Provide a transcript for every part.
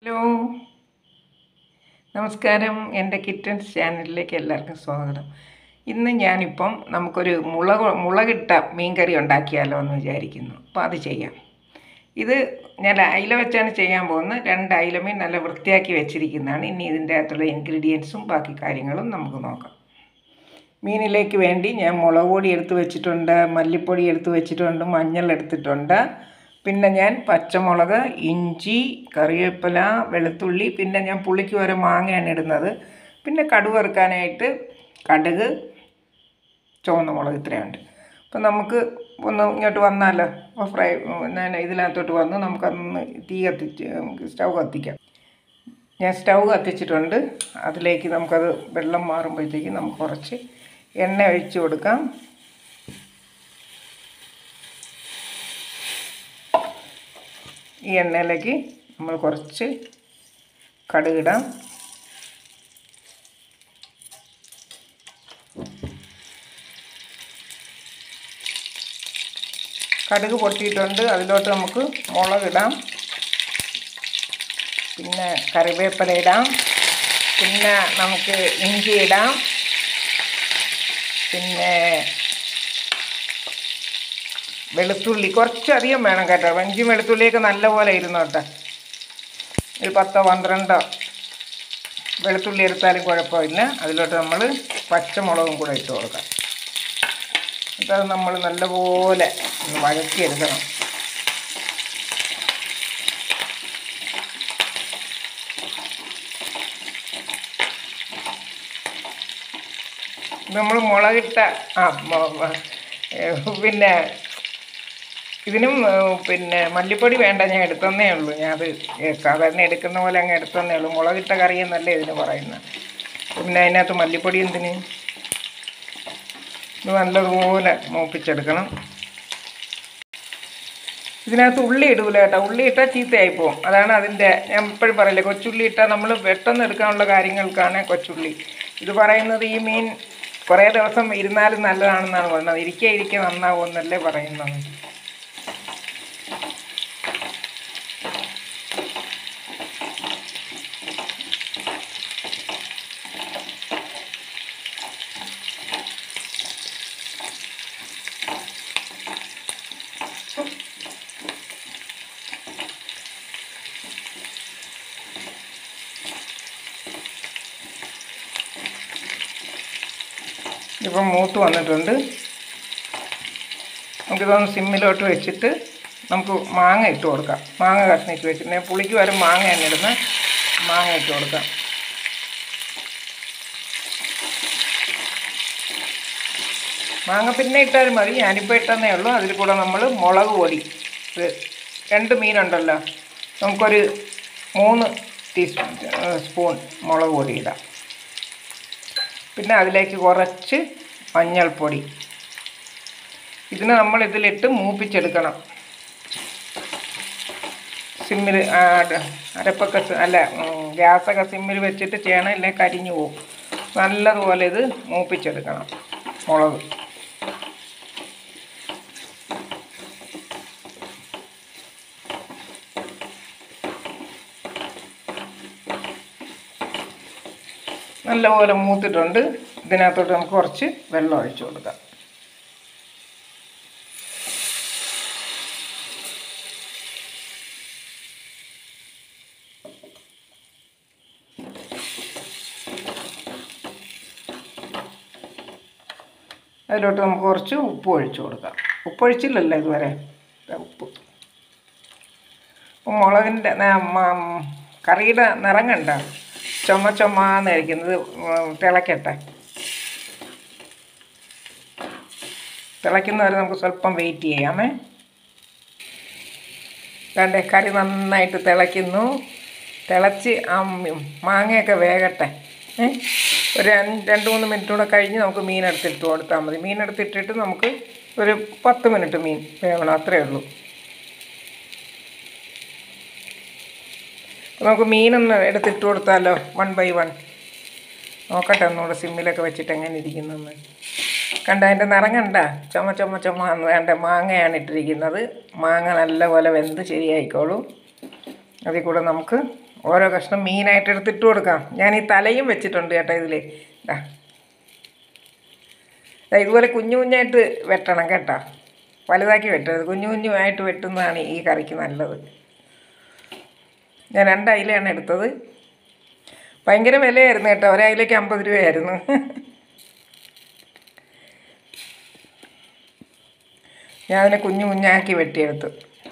Hello നമസ്കാരം എൻ്റെ kittens ചാനലിലേക്ക് എല്ലാവർക്കും സ്വാഗതം ഇന്ന് ഞാനിപ്പം നമുക്കൊരു മുളക് മുളകിട്ട മീൻകറി ഉണ്ടാക്കിയാലോ എന്ന് വിചാരിക്കുന്നു അപ്പോൾ അത് ചെയ്യാം ഇത് ഞാൻ അയില വെച്ചാണ് ചെയ്യാൻ പോകുന്നത് രണ്ട് അയില മീൻ നല്ല വൃത്തിയാക്കി വെച്ചിരിക്കുന്നതാണ് ഇനി ഇതിൻ്റെ അകത്തുള്ള ഇൻഗ്രീഡിയൻസും ബാക്കി കാര്യങ്ങളും നമുക്ക് നോക്കാം മീനിലേക്ക് വേണ്ടി ഞാൻ മുളക് പൊടി എടുത്ത് വെച്ചിട്ടുണ്ട് മല്ലിപ്പൊടി എടുത്ത് വെച്ചിട്ടുണ്ട് മഞ്ഞൾ എടുത്തിട്ടുണ്ട് പിന്നെ ഞാൻ പച്ചമുളക് ഇഞ്ചി കറിവേപ്പില വെളുത്തുള്ളി പിന്നെ ഞാൻ പുളിക്ക് വരെ മാങ്ങയാണ് ഇടുന്നത് പിന്നെ കടുക് വറുക്കാനായിട്ട് കടുക് ചുവന്ന മുളക് ഇത്രയുണ്ട് അപ്പം നമുക്ക് ഒന്ന് ഇങ്ങോട്ട് വന്നാലോ അപ്പോൾ ഫ്രൈ ഞാൻ ഇതിനകത്തോട്ട് വന്ന് നമുക്കൊന്ന് തീ കത്തിച്ച് നമുക്ക് സ്റ്റൗ കത്തിക്കാം ഞാൻ സ്റ്റൗ കത്തിച്ചിട്ടുണ്ട് അതിലേക്ക് നമുക്കത് വെള്ളം മാറുമ്പോഴത്തേക്ക് നമുക്ക് കുറച്ച് എണ്ണ ഒഴിച്ച് കൊടുക്കാം ഈ എണ്ണയിലേക്ക് നമ്മൾ കുറച്ച് കടുകിടാം കടുക് പൊട്ടിയിട്ടുണ്ട് അതിലോട്ട് നമുക്ക് മുളകിടാം പിന്നെ കറിവേപ്പില ഇടാം പിന്നെ നമുക്ക് ഇഞ്ചി ഇടാം പിന്നെ വെളുത്തുള്ളി കുറച്ചധികം വേണം കേട്ടോ ഇഞ്ചി വെളുത്തുള്ളിയൊക്കെ നല്ലപോലെ ഇരുന്നോട്ടെ ഒരു പത്തോ പന്ത്രണ്ടോ വെളുത്തുള്ളി എടുത്താലും കുഴപ്പമില്ല അതിലോട്ട് നമ്മൾ പച്ചമുളകും കൂടെ ഇട്ട് കൊടുക്കാം എന്നിട്ട് അത് നമ്മൾ നല്ലപോലെ ഒന്ന് വഴറ്റിയെടുക്കണം നമ്മൾ മുളകിട്ട ആ മ- മ- ഏ, പിന്നെ ഇതിനും ഏ, പിന്നെ മല്ലിപ്പൊടി വേണ്ട ഞാൻ എടുത്തന്നേ ഉള്ളൂ ഞാൻ അത് ഏ, സാധാരണ എടുക്കുന്ന പോലെ അങ്ങ് എടുത്തന്നേ ഉള്ളൂ മുളകിട്ട കറി എന്നല്ലേ ഇതിന് പറയുന്നത് പിന്നെ അതിനകത്ത് മല്ലിപ്പൊടി എന്തിന് ഇത് നല്ലതുപോലെ മൂപ്പിച്ചെടുക്കണം ഇതിനകത്ത് ഉള്ളി ഇടൂല കേട്ടോ ഉള്ളി ഇട്ടാൽ ചീത്തയായി പോകും അതാണ് അതിൻ്റെ ഞാൻ എപ്പോഴും പറയില്ലേ കൊച്ചുള്ളി ഇട്ടാൽ നമ്മൾ പെട്ടെന്ന് എടുക്കാനുള്ള കാര്യങ്ങൾക്കാണ് കൊച്ചുള്ളി ഇത് പറയുന്നത് ഈ മീൻ കുറേ ദിവസം ഇരുന്നാലും നല്ലതാണെന്നാണ് പറയുന്നത് ഇരിക്കെ ഇരിക്കെ നന്നാവുമെന്നല്ലേ പറയുന്നത് ഇപ്പം മൂത്ത് വന്നിട്ടുണ്ട് നമുക്കിതൊന്ന് സിമ്മിലോട്ട് വെച്ചിട്ട് നമുക്ക് മാങ്ങ ഇട്ട് കൊടുക്കാം മാങ്ങ കഷ്ണിച്ച് വെച്ചിട്ട് ഞാൻ പുളിക്ക് വരെ മാങ്ങയാണ് ഇടുന്നത് മാങ്ങ ഇട്ട് കൊടുക്കാം മാങ്ങ പിന്നെ ഇട്ടാലും മതി ഞാനിപ്പോൾ ഇട്ടെന്നേ ഉള്ളൂ അതിൽ കൂടെ നമ്മൾ മുളക് പൊടി ഇത് രണ്ട് മീനുണ്ടല്ലോ നമുക്കൊരു മൂന്ന് ടീസ്പൂൺ സ്പൂൺ മുളക് പൊടി ഇടാം പിന്നെ അതിലേക്ക് കുറച്ച് മഞ്ഞൾപ്പൊടി ഇതിന് നമ്മൾ ഇതിലിട്ട് മൂപ്പിച്ചെടുക്കണം സിമ്മിൽ അരപ്പൊക്കെ സി- അല്ല ഉം, ഗ്യാസൊക്കെ സിമ്മിൽ വെച്ചിട്ട് ചെയ്യണം ഇല്ലെങ്കിൽ കരിഞ്ഞു പോകും നല്ലതുപോലെ ഇത് മൂപ്പിച്ചെടുക്കണം മുളക് നല്ലപോലെ മൂത്തിട്ടുണ്ട് ഇതിനകത്തോട്ട് നമുക്ക് കുറച്ച് വെള്ളം ഒഴിച്ചു കൊടുക്കാം അതിലോട്ട് നമുക്ക് കുറച്ച് ഉപ്പ് ഒഴിച്ചു കൊടുക്കാം ഉപ്പ് ഒഴിച്ചില്ലല്ലോ ഇതുവരെ ദാ ഉപ്പ് ഉപ്പ് മുളകിൻ്റെ ന- മ- കറിയുടെ നിറം കണ്ട ചുമ ചുമന്നിരിക്കുന്നത് തിളക്കട്ടെ തിളയ്ക്കുന്നവരെ നമുക്ക് സ്വല്പം വെയിറ്റ് ചെയ്യാമേ വേണ്ടേ കറി നന്നായിട്ട് തിളയ്ക്കുന്നു തിളച്ച് ആ മി- മാങ്ങയൊക്കെ വേകട്ടെ ഏ? ഒരു രണ്ട് രണ്ട് മൂന്ന് മിനിറ്റ് കൂടെ കഴിഞ്ഞ് നമുക്ക് മീനെടുത്തിട്ട് കൊടുത്താൽ മതി മീനെടുത്തിട്ടിട്ട് നമുക്ക് ഒരു പത്ത് മിനിറ്റ് മീൻ വേവണം അത്രയേ ഉള്ളൂ അപ്പോൾ നമുക്ക് മീനൊന്ന് എടുത്തിട്ട് കൊടുത്താലോ വൺ ബൈ വൺ നോക്കട്ടെ ഒന്നുകൂടെ സിമ്മിലൊക്കെ വെച്ചിട്ട് എങ്ങനെ ഇരിക്കുന്നെന്ന് കണ്ട അതിൻ്റെ നിറം കണ്ട ചുമ ചുമ ചുമ എന്ന് വേണ്ട മാങ്ങയാണ് ഇട്ടിരിക്കുന്നത് മാങ്ങ നല്ലപോലെ വെന്ത് ശരിയായിക്കോളും അതിൽ കൂടെ നമുക്ക് ഓരോ കഷ്ണം മീനായിട്ട് എടുത്തിട്ട് കൊടുക്കാം ഞാൻ ഈ തലയും വെച്ചിട്ടുണ്ട് കേട്ടോ ഇതിൽ ഇതാ ദാ ഇതുപോലെ കുഞ്ഞു കുഞ്ഞായിട്ട് വെട്ടണം കേട്ടോ വലുതാക്കി വെട്ടരുത് കുഞ്ഞു കുഞ്ഞുമായിട്ട് വെട്ടുന്നതാണ് ഈ കറിക്ക് നല്ലത് ഞാൻ രണ്ട് അയിലയാണ് എടുത്തത് ഭയങ്കര വിലയായിരുന്നു കേട്ടോ ഒരയിലേക്ക് അമ്പത് രൂപയായിരുന്നു ഞാൻ അതിനെ കുഞ്ഞു കുഞ്ഞാക്കി വെട്ടിയെടുത്തു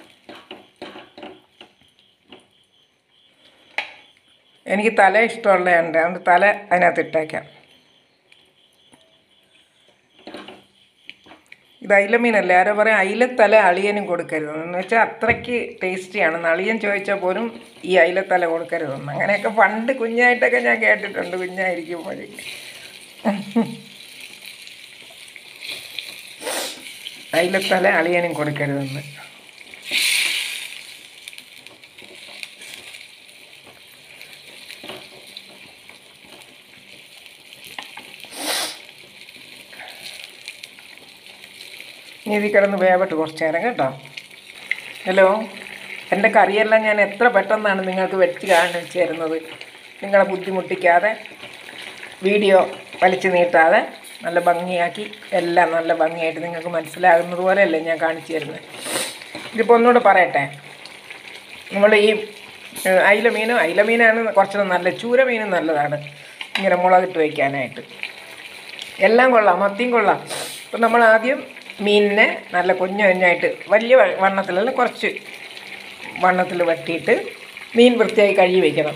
എനിക്ക് തല ഇഷ്ടമുള്ളതുണ്ട് അതുകൊണ്ട് തല അതിനകത്ത് ഇട്ടേക്കാം ഇത് അയിലമീനല്ലേ ആരോ പറയും അയിലത്തല അളിയനും കൊടുക്കരുതെന്ന് എന്ന് വെച്ചാൽ അത്രയ്ക്ക് ടേസ്റ്റിയാണെന്ന് അളിയൻ ചോദിച്ചാൽ പോലും ഈ അയിലത്തല കൊടുക്കരുതെന്ന് അങ്ങനെയൊക്കെ പണ്ട് കുഞ്ഞായിട്ടൊക്കെ ഞാൻ കേട്ടിട്ടുണ്ട് കുഞ്ഞായിരിക്കുമ്പോഴേ അയിലത്തല അളിയനും കൊടുക്കരുതെന്ന് ഇനി ഇതിൽ കിടന്ന് വേവട്ട് കുറച്ച് നേരം കേട്ടോ ഹലോ എൻ്റെ കറിയെല്ലാം ഞാൻ എത്ര പെട്ടെന്നാണ് നിങ്ങൾക്ക് വെച്ച് കാണിച്ചു തരുന്നത് നിങ്ങളെ ബുദ്ധിമുട്ടിക്കാതെ വീഡിയോ വലിച്ചു നീട്ടാതെ നല്ല ഭംഗിയാക്കി എല്ലാം നല്ല ഭംഗിയായിട്ട് നിങ്ങൾക്ക് മനസ്സിലാകുന്നത് പോലെയല്ലേ ഞാൻ കാണിച്ചു തരുന്നത് ഇതിപ്പോൾ ഒന്നുകൂടെ പറയട്ടെ നമ്മൾ ഈ ഏഹ്, അയില മീനും അയില മീനാണ് കുറച്ചുകൂടെ നല്ല ചൂര മീനും നല്ലതാണ് ഇങ്ങനെ മുളകിട്ട് വയ്ക്കാനായിട്ട് എല്ലാം കൊള്ളാം മത്തിയും കൊള്ളാം അപ്പം നമ്മൾ ആദ്യം മീനിനെ നല്ല കുഞ്ഞു കുഞ്ഞായിട്ട് വലിയ വ- വണ്ണത്തിലല്ല കുറച്ച് വണ്ണത്തിൽ വെട്ടിയിട്ട് മീൻ വൃത്തിയായി കഴുകി വയ്ക്കണം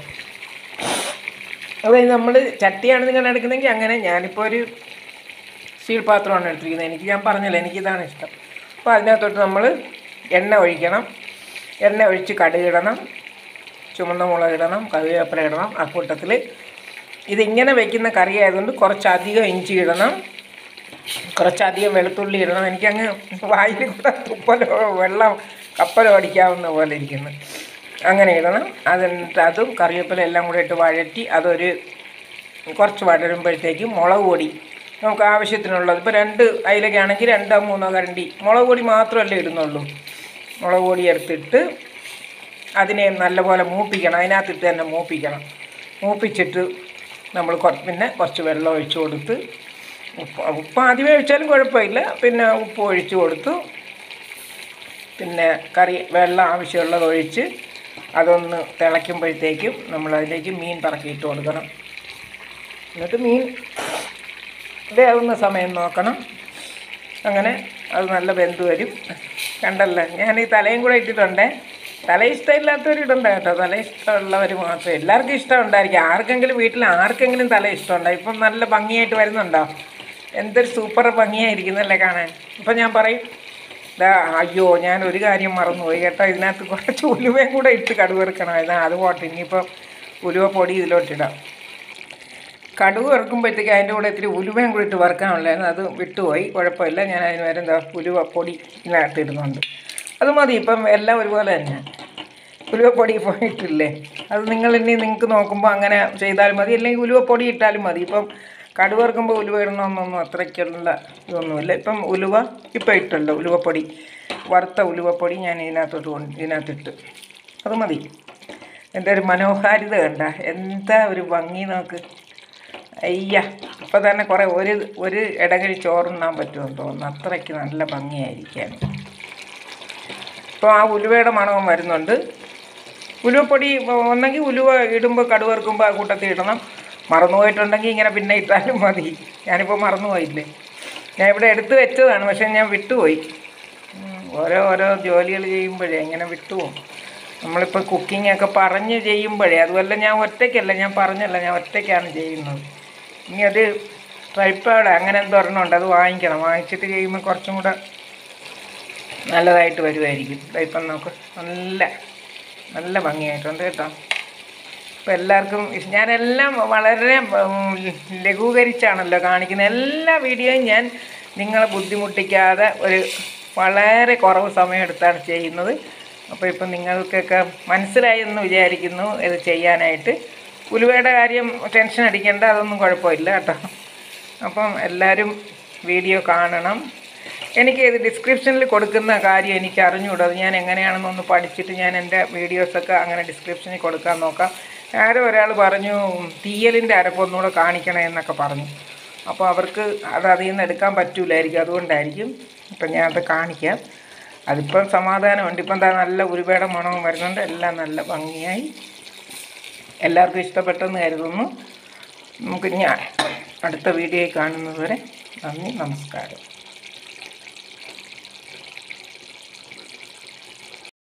അതായത് നമ്മൾ ചട്ടിയാണ് നിങ്ങൾ എടുക്കുന്നതെങ്കിൽ അങ്ങനെ ഞാനിപ്പോൾ ഒരു സ്റ്റീൽ പാത്രമാണ് എടുത്തിരിക്കുന്നത് എനിക്ക് ഞാൻ പറഞ്ഞല്ലോ എനിക്കിതാണ് ഇഷ്ടം അപ്പോൾ അതിനകത്തോട്ട് നമ്മൾ എണ്ണ ഒഴിക്കണം എണ്ണ ഒഴിച്ച് കടുകിടണം ചുമന്ന മുളക് ഇടണം കറിവേപ്പില ഇടണം ആ കൂട്ടത്തിൽ ഇതിങ്ങനെ വെക്കുന്ന കറി ആയതുകൊണ്ട് കുറച്ചധികം ഇഞ്ചി ഇടണം കുറച്ചധികം വെളുത്തുള്ളി ഇടണം എനിക്കങ്ങ് വായിൽ കൂടെ തുപ്പലോ വെള്ളം കപ്പലോ അടിക്കാവുന്ന പോലെ ഇരിക്കുന്നു അങ്ങനെ ഇടണം അതിട്ട് അതും കറിവേപ്പില എല്ലാം കൂടെ ഇട്ട് വഴറ്റി അതൊരു കുറച്ച് വഴരുമ്പോഴത്തേക്കും മുളക് പൊടി നമുക്ക് ആവശ്യത്തിനുള്ളത് ഇപ്പോൾ രണ്ട് അയിലൊക്കെ ആണെങ്കിൽ രണ്ടോ മൂന്നോ കരണ്ടി മുളക് പൊടി മാത്രമല്ലേ ഇടുന്നുള്ളൂ മുളക് പൊടി എടുത്തിട്ട് അതിനെ നല്ലപോലെ മൂപ്പിക്കണം അതിനകത്തിട്ട് തന്നെ മൂപ്പിക്കണം മൂപ്പിച്ചിട്ട് നമ്മൾ കുറ- പിന്നെ കുറച്ച് വെള്ളം ഒഴിച്ച് കൊടുത്ത് ഉപ്പ് ഉപ്പ് ആദ്യമേ ഒഴിച്ചാലും കുഴപ്പമില്ല പിന്നെ ഉപ്പ് ഒഴിച്ച് കൊടുത്തു പിന്നെ കറി വെള്ളം ആവശ്യമുള്ളത് ഒഴിച്ച് അതൊന്ന് തിളയ്ക്കുമ്പോഴത്തേക്കും നമ്മൾ അതിലേക്ക് മീൻ പറക്കിയിട്ട് കൊടുക്കണം എന്നിട്ട് മീൻ വേവുന്ന സമയം നോക്കണം അങ്ങനെ അത് നല്ല വെന്ത് വരും കണ്ടല്ലോ ഞാൻ ഈ തലയും കൂടെ ഇട്ടിട്ടുണ്ടേ തല ഇഷ്ടമില്ലാത്തവർ ഇടണ്ട കേട്ടോ തല ഇഷ്ടമുള്ളവർ മാത്രമേ എല്ലാവർക്കും ഇഷ്ടം ഉണ്ടായിരിക്കും ആർക്കെങ്കിലും വീട്ടിൽ ആർക്കെങ്കിലും തല ഇഷ്ടമുണ്ടോ ഇപ്പം നല്ല ഭംഗിയായിട്ട് വരുന്നുണ്ടോ എന്തൊരു സൂപ്പർ ഭംഗിയായിരിക്കുന്നല്ലേ കാണാൻ ഇപ്പം ഞാൻ പറയും ദാ അയ്യോ ഞാൻ ഒരു കാര്യം മറന്നുപോയി കേട്ടോ ഇതിനകത്ത് കുറച്ച് ഉലുവയും കൂടെ ഇട്ട് കടുവെറുക്കണം എന്നാ അത് പോട്ടെ ഇനിയിപ്പോൾ ഉലുവ പൊടി ഇതിലോട്ടിടാം കടുക് വറുക്കുമ്പോഴത്തേക്ക് അതിൻ്റെ കൂടെ ഇത്തിരി ഉലുവയും കൂടി ഇട്ട് വറുക്കാനുള്ളായിരുന്നു അത് വിട്ടുപോയി കുഴപ്പമില്ല ഞാൻ അതിന് വരെ എന്താ ഉലുവ പൊടി ഇതിനകത്ത് ഇടുന്നുണ്ട് അത് മതി ഇപ്പം എല്ലാം ഒരുപോലെ തന്നെ ഉലുവ പൊടി പോയിട്ടില്ലേ അത് നിങ്ങൾ ഇനി നിങ്ങൾക്ക് നോക്കുമ്പോൾ അങ്ങനെ ചെയ്താൽ മതി അല്ലെങ്കിൽ ഉലുവ പൊടി ഇട്ടാലും മതി ഇപ്പം കടുക് വറുക്കുമ്പോൾ ഉലുവ ഇടണമെന്നൊന്നും അത്രയ്ക്കുള്ള ഇതൊന്നുമില്ല ഇപ്പം ഉലുവ ഇപ്പം ഇട്ടല്ലോ ഉലുവപ്പൊടി വറുത്ത ഉലുവപ്പൊടി ഞാൻ ഇതിനകത്തോട്ട് കൊണ്ട് ഇതിനകത്തിട്ട് അത് മതി എൻ്റെ ഒരു മനോഹാരിത കണ്ട എന്താ ഒരു ഭംഗി നോക്ക് അയ്യ ഇപ്പം തന്നെ കുറേ ഒരു ഒരു ഇടകഴി ചോറുണ്ണാൻ പറ്റുമെന്ന് തോന്നുന്നു അത്രയ്ക്ക് നല്ല ഭംഗിയായിരിക്കാൻ ഇപ്പോൾ ആ ഉലുവയുടെ മണവും വരുന്നുണ്ട് ഉലുവപ്പൊടി ഒന്നെങ്കിൽ ഉലുവ ഇടുമ്പോൾ കടുക് വറുക്കുമ്പോൾ ആ കൂട്ടത്തിൽ ഇടണം മറന്നുപോയിട്ടുണ്ടെങ്കിൽ ഇങ്ങനെ പിന്നെ ഇട്ടാലും മതി ഞാനിപ്പോൾ മറന്നുപോയില്ലേ ഞാൻ ഇവിടെ എടുത്ത് വെച്ചതാണ് പക്ഷേ ഞാൻ വിട്ടുപോയി ഉം, ഓരോ ഓരോ ജോലികൾ ചെയ്യുമ്പോഴേ ഇങ്ങനെ വിട്ടുപോകും നമ്മളിപ്പോൾ കുക്കിംഗ് ഒക്കെ പറഞ്ഞ് ചെയ്യുമ്പോഴേ അതുമല്ല ഞാൻ ഒറ്റയ്ക്കല്ല ഞാൻ പറഞ്ഞല്ല ഞാൻ ഒറ്റയ്ക്കാണ് ചെയ്യുന്നത് ഇനി അത് ട്രൈപ്പാഡ് അങ്ങനെ എന്തോ ഒരെണ്ണം ഉണ്ട് അത് വാങ്ങിക്കണം വാങ്ങിച്ചിട്ട് ചെയ്യുമ്പോൾ കുറച്ചും കൂടെ നല്ലതായിട്ട് വരുമായിരിക്കും ദാ ഇപ്പം നമുക്ക് നല്ല നല്ല ഭംഗിയായിട്ടുണ്ട് കേട്ടോ ഇപ്പം എല്ലാവർക്കും ഇഷ്- ഞാനെല്ലാം വളരെ ഉം, ലഘൂകരിച്ചാണല്ലോ കാണിക്കുന്നത് എല്ലാ വീഡിയോയും ഞാൻ നിങ്ങളെ ബുദ്ധിമുട്ടിക്കാതെ ഒരു വളരെ കുറവ് സമയം എടുത്താണ് ചെയ്യുന്നത് അപ്പോൾ ഇപ്പം നിങ്ങൾക്കൊക്കെ മനസ്സിലായി എന്ന് വിചാരിക്കുന്നു ഇത് ചെയ്യാനായിട്ട് ഉലുവയുടെ കാര്യം ടെൻഷൻ അടിക്കേണ്ട അതൊന്നും കുഴപ്പമില്ല കേട്ടോ അപ്പം എല്ലാവരും വീഡിയോ കാണണം എനിക്ക് ഇത് ഡിസ്ക്രിപ്ഷനിൽ കൊടുക്കുന്ന കാര്യം എനിക്ക് അറിഞ്ഞുകൂടാ അത് ഞാൻ എങ്ങനെയാണെന്നൊന്ന് പഠിച്ചിട്ട് ഞാൻ എൻ്റെ വീഡിയോസൊക്കെ അങ്ങനെ ഡിസ്ക്രിപ്ഷനിൽ കൊടുക്കാൻ നോക്കാം ആരോ ഒരാൾ പറഞ്ഞു തീയലിൻ്റെ അരപ്പൊന്നുകൂടെ കാണിക്കണേ എന്നൊക്കെ പറഞ്ഞു അപ്പോൾ അവർക്ക് അത് അതിൽ നിന്ന് എടുക്കാൻ പറ്റൂലായിരിക്കും അതുകൊണ്ടായിരിക്കും ഇപ്പം ഞാൻ അത് കാണിക്കാം അതിപ്പം സമാധാനമുണ്ട് ഇപ്പം എന്താ നല്ല ഉരുവയുടെ മണവും വരുന്നുണ്ട് എല്ലാം നല്ല ഭംഗിയായി എല്ലാവർക്കും ഇഷ്ടപ്പെട്ടെന്ന് കരുതുന്നു നമുക്ക് ഞാൻ അടുത്ത വീഡിയോയിൽ കാണുന്നത് വരെ നന്ദി നമസ്കാരം